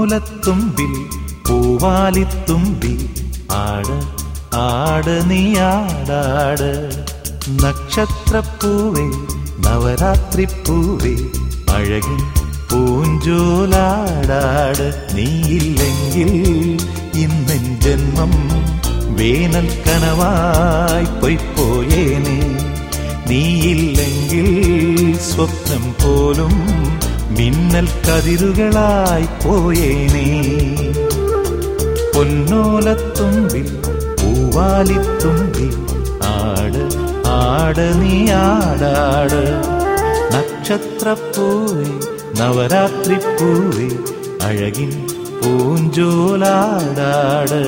പൊന്നോലത്തുമ്പിൽ പൂവാലിത്തുമ്പി ആട് ആട് നീ ആടാട് നക്ഷത്രപ്പൂവേ നവരാത്രിപ്പൂവേ അഴകിൻ പൂഞ്ചോലാടാട് നീയില്ലെങ്കിൽ ഇന്നെൻ ജന്മം വേനൽ കനവായി പൊയ്പോയേനെ നീയില്ലെങ്കിൽ സ്വപ്നം പോലും മിന്നൽ കതിരുകളായി പോയേനേ പൊന്നോലത്തുമ്പിൽ പൂവാലിത്തുമ്പിൽ ആട് ആട് നീ ആടാട് നക്ഷത്രപ്പൂവേ നവരാത്രിപ്പൂവേ അഴകിൻ പൂഞ്ചോലാടാട്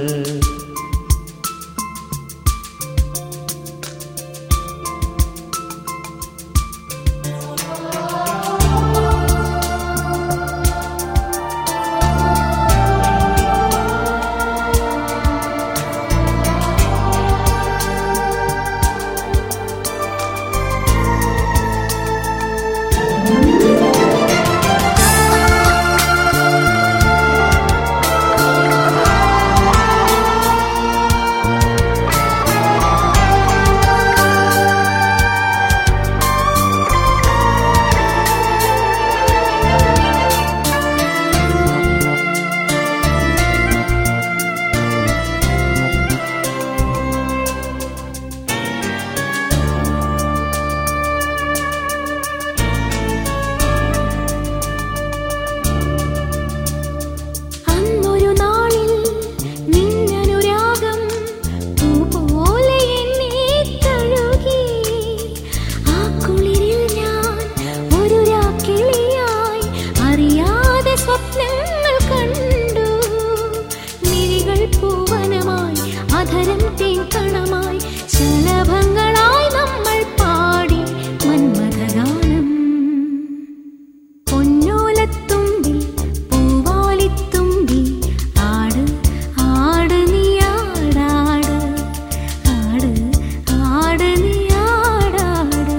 അന്നൊരു നാളിൽ നിന്നനുരാഗം പൂപോലെ എന്നെ തഴുകി ആ കുളിരിൽ ഞാൻ ഒരു രാക്കിളിയായി അറിയാതെ സ്വപ്നങ്ങൾ കണ്ടു മിഴികൾ പൂവനമായി അധരം തേൻകണമായി ശലഭങ്ങളായി നമ്മൾ പാടി മന്മഥഗാനം പൊന്നോലത്തുമ്പിൽ പൂവാലിത്തുമ്പി ആട് ആട് നീ ആടാട് ആട് ആട് നീ ആടാട്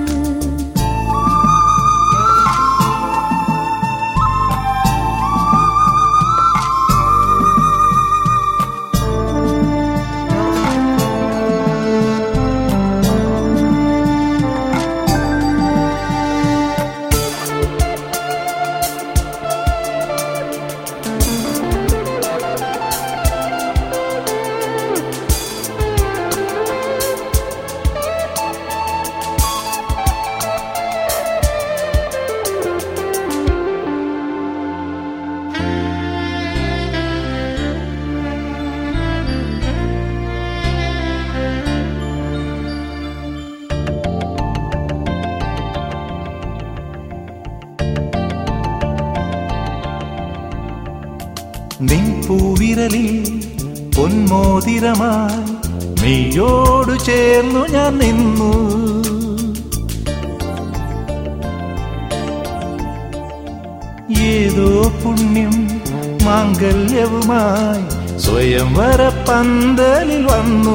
നിൻ പൂവിരലിൽ പൊന്മോതിരമായി നീയോടു ചേർന്നു ഞാൻ നിന്നു ഏതോ പുണ്യം മാംഗല്യവുമായി സ്വയംവര പന്തലിൽ വന്നു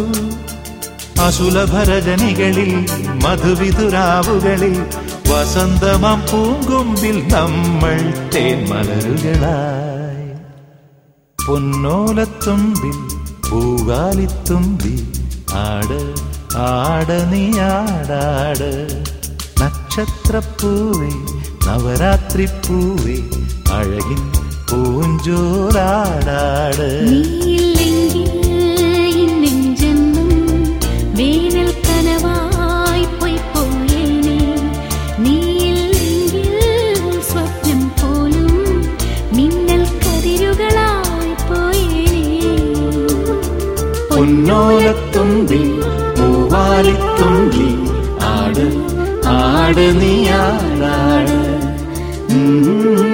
അസുലഭരജനികളിൽ മധുവിതുരാവുകളിൽ വസന്തമാം പൂങ്കൊമ്പിൽ നമ്മൾ തേന്മലരുകളായി പൊന്നോലത്തുമ്പിൽ പൂവാലിത്തുമ്പി ആട് ആട് നീ ആടാട് നക്ഷത്രപ്പൂവേ നവരാത്രിപ്പൂവേ അഴകിൻ പൂഞ്ചോരാടാട് നീയില്ലെങ്കിൽ ഇന്നെൻ ജന്മം വേനൽ കനവായി പൊയ്പോയേനെ നീയില്ലെങ്കിൽ സ്വപ്നം പോലും മിന്നൽ കതിരുകളായി പോയേനെ പൊന്നോലത്തുമ്പിൽ പൂവാലിത്തുമ്പി ആട് ആട് നീ ആടാട് ഉം